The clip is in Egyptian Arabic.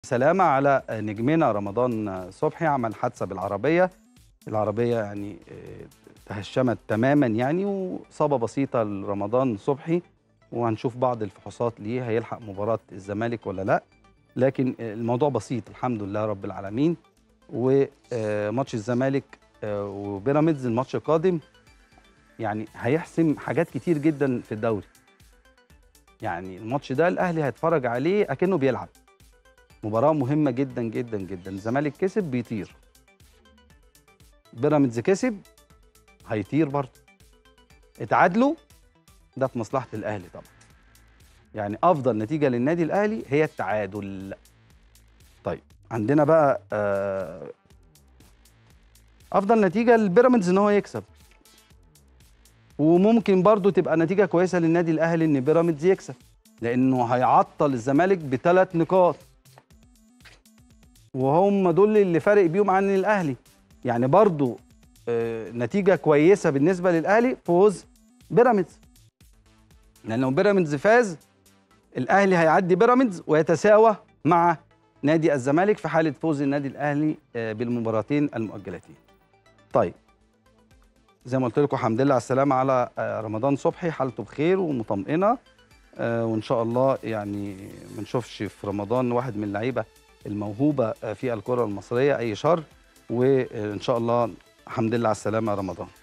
سلامة على نجمنا رمضان صبحي عمل حادثة بالعربية العربية يعني آه، تهشمت تماما يعني وإصابة بسيطة لرمضان صبحي وهنشوف بعض الفحوصات ليه هيلحق مباراة الزمالك ولا لا لكن الموضوع بسيط الحمد لله رب العالمين وماتش الزمالك آه، وبيراميدز الماتش القادم يعني هيحسم حاجات كتير جدا في الدوري يعني الماتش ده الاهلي هيتفرج عليه اكنه بيلعب مباراه مهمه جدا جدا جدا الزمالك كسب بيطير بيراميدز كسب هيطير برضه اتعادلوا ده في مصلحه الاهلي طبعا يعني افضل نتيجه للنادي الاهلي هي التعادل طيب عندنا بقى آه، افضل نتيجه لبيراميدز ان هو يكسب وممكن برضو تبقى نتيجه كويسه للنادي الاهلي ان بيراميدز يكسب لانه هيعطل الزمالك بثلاث نقاط وهم دول اللي فارق بيهم عن الاهلي يعني برضو آه، نتيجه كويسه بالنسبه للاهلي فوز بيراميدز لان لو بيراميدز فاز الاهلي هيعدي بيراميدز ويتساوى مع نادي الزمالك في حاله فوز النادي الاهلي آه، بالمباراتين المؤجلتين طيب زي ما قلت لكم الحمد لله على السلامه على آه، رمضان صبحي حالته بخير ومطمئنه آه، وان شاء الله يعني ما نشوفش في رمضان واحد من اللعيبه الموهوبه آه، في الكره المصريه اي شر وان شاء الله الحمد لله على السلامه يا رمضان